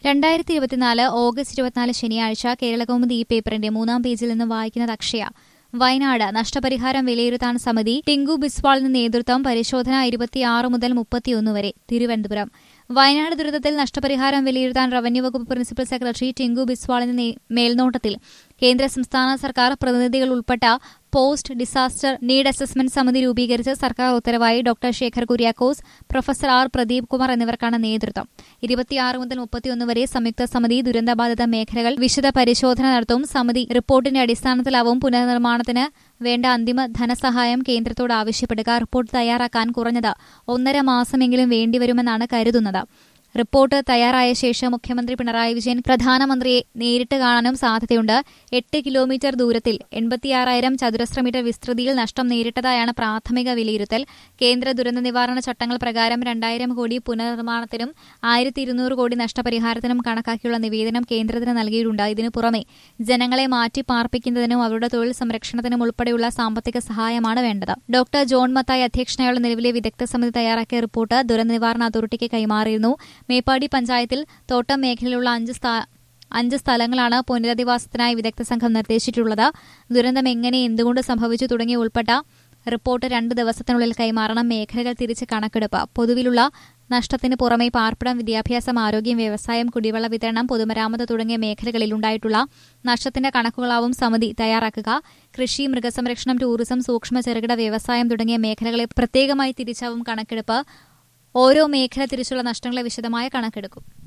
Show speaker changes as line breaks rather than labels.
രണ്ടായിരത്തി ഇരുപത്തിനാല് ഓഗസ്റ്റ് ഇരുപത്തിനാല് ശനിയാഴ്ച കേരളകൗമുദി ഈ പേപ്പറിന്റെ മൂന്നാം പേജിൽ നിന്ന് വായിക്കുന്നത് അക്ഷയ വയനാട് നഷ്ടപരിഹാരം വിലയിരുത്താൻ സമിതി ടിങ്കു ബിസ്വാളിന് നേതൃത്വം പരിശോധന ഇരുപത്തിയാറ് മുതൽ മുപ്പത്തിയൊന്ന് വരെ തിരുവനന്തപുരം വയനാട് ദുരന്തത്തിൽ നഷ്ടപരിഹാരം വിലയിരുത്താൻ റവന്യൂ വകുപ്പ് പ്രിൻസിപ്പൽ സെക്രട്ടറി ടിങ്കു ബിസ്വാളിന്റെ നേ- മേൽനോട്ടത്തിൽ കേന്ദ്ര സംസ്ഥാന സർക്കാർ പ്രതിനിധികൾ ഉൾപ്പെട്ട പോസ്റ്റ് ഡിസാസ്റ്റർ നീഡ് അസസ്മെന്റ് സമിതി രൂപീകരിച്ച് സർക്കാർ ഉത്തരവായി doctor Shekhar Kuriakose professor R Pradeep Kumar എന്നിവർക്കാണ് നേതൃത്വം ഇരുപത്തിയാറ് മുതൽ മുപ്പത്തിയൊന്ന് വരെ സംയുക്ത സമിതി ദുരന്തബാധിത മേഖലകൾ വിശദ പരിശോധന നടത്തും സമിതി റിപ്പോർട്ടിന്റെ അടിസ്ഥാനത്തിലാവും പുനർനിർമ്മാണത്തിന് വേണ്ട അന്തിമ ധനസഹായം കേന്ദ്രത്തോട് ആവശ്യപ്പെടുക റിപ്പോർട്ട് തയ്യാറാക്കാൻ കുറഞ്ഞത് ഒന്നര മാസമെങ്കിലും വേണ്ടിവരുമെന്നാണ് കരുതുന്നത് റിപ്പോർട്ട് തയ്യാറായ ശേഷം മുഖ്യമന്ത്രി പിണറായി വിജയൻ പ്രധാനമന്ത്രിയെ നേരിട്ട് കാണാനും സാധ്യതയുണ്ട് എട്ട് കിലോമീറ്റർ ദൂരത്തിൽ എൺപത്തിയാറായിരം ചതുരശ്ര മീറ്റർ വിസ്തൃതിയിൽ നഷ്ടം നേരിട്ടതായാണ് പ്രാഥമിക വിലയിരുത്തൽ കേന്ദ്ര ദുരന്ത നിവാരണ ചട്ടങ്ങൾ പ്രകാരം രണ്ടായിരം കോടി പുനർനിർമ്മാണത്തിനും ആയിരത്തി ഇരുന്നൂറ് കോടി നഷ്ടപരിഹാരത്തിനും കണക്കാക്കിയുള്ള നിവേദനം കേന്ദ്രത്തിന് നൽകിയിട്ടുണ്ട് ഇതിനു പുറമെ ജനങ്ങളെ മാറ്റി പാർപ്പിക്കുന്നതിനും അവരുടെ തൊഴിൽ സംരക്ഷണത്തിനും ഉൾപ്പെടെയുള്ള സാമ്പത്തിക സഹായമാണ് വേണ്ടത് ഡോക്ടർ ജോൺ മത്തായി അധ്യക്ഷനായുള്ള നിലവിലെ വിദഗ്ധ സമിതി തയ്യാറാക്കിയ റിപ്പോർട്ട് ദുരന്ത നിവാരണ അതോറിറ്റിക്ക് കൈമാറിയിരുന്നു മേപ്പാടി പഞ്ചായത്തിൽ തോട്ടം മേഖലയിലുള്ള അഞ്ച് സ്ഥാ- അഞ്ച് സ്ഥലങ്ങളാണ് പുനരധിവാസത്തിനായി വിദഗ്ധ സംഘം നിർദ്ദേശിച്ചിട്ടുള്ളത് ദുരന്തം എങ്ങനെ എന്തുകൊണ്ട് സംഭവിച്ചു തുടങ്ങിയ ഉൾപ്പെട്ട റിപ്പോർട്ട് രണ്ട് ദിവസത്തിനുള്ളിൽ കൈമാറണം മേഖലകൾ തിരിച്ച് കണക്കെടുപ്പ് പൊതുവിലുള്ള നഷ്ടത്തിന് പുറമെ പാർപ്പിടം വിദ്യാഭ്യാസം ആരോഗ്യം വ്യവസായം കുടിവെള്ള വിതരണം പൊതുമരാമത്ത് തുടങ്ങിയ മേഖലകളിൽ ഉണ്ടായിട്ടുള്ള നഷ്ടത്തിന്റെ കണക്കുകളാവും സമിതി തയ്യാറാക്കുക കൃഷി മൃഗസംരക്ഷണം ടൂറിസം സൂക്ഷ്മ ചെറുകിട വ്യവസായം തുടങ്ങിയ മേഖലകളെ പ്രത്യേകമായി തിരിച്ചാവും കണക്കെടുപ്പ് ഓരോ മേഖല തിരിച്ചുള്ള നഷ്ടങ്ങളെ വിശദമായ കണക്കെടുക്കും